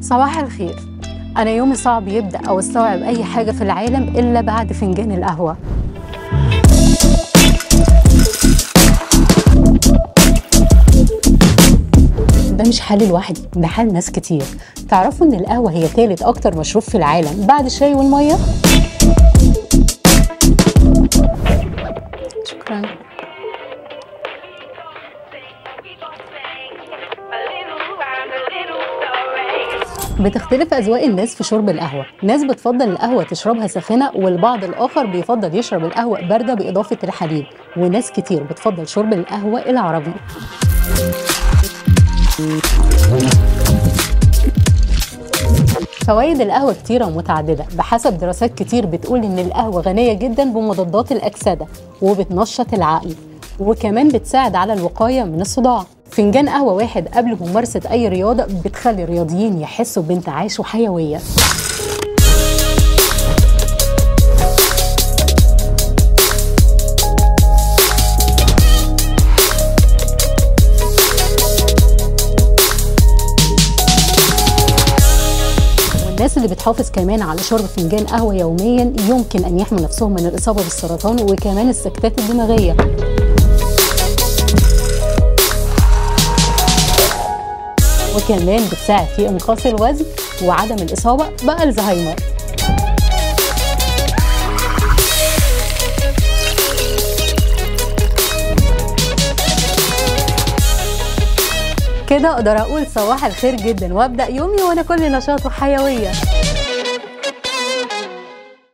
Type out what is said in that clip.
صباح الخير أنا يومي صعب يبدأ أو استوعب أي حاجة في العالم إلا بعد فنجان القهوة ده مش حالي لوحدي ده حال ناس كتير تعرفوا إن القهوة هي تالت أكتر مشروب في العالم بعد الشاي والمية؟ شكراً بتختلف أذواق الناس في شرب القهوة ناس بتفضل القهوة تشربها ساخنة والبعض الآخر بيفضل يشرب القهوة باردة بإضافة الحليب وناس كتير بتفضل شرب القهوة العربي فوائد القهوة كتيرة ومتعددة بحسب دراسات كتير بتقول إن القهوة غنية جدا بمضادات الأكسدة وبتنشط العقل وكمان بتساعد على الوقاية من الصداع فنجان قهوة واحد قبل ممارسة أي رياضة بتخلي الرياضيين يحسوا بانتعاش وحيوية والناس اللي بتحافظ كمان على شرب فنجان قهوة يوميا يمكن أن يحموا نفسهم من الإصابة بالسرطان وكمان السكتات الدماغية وكمان بتساعد في إنقاص الوزن وعدم الإصابة بألزهايمر كده اقدر اقول صباح الخير جدا وابدا يومي وانا كل نشاط وحيويه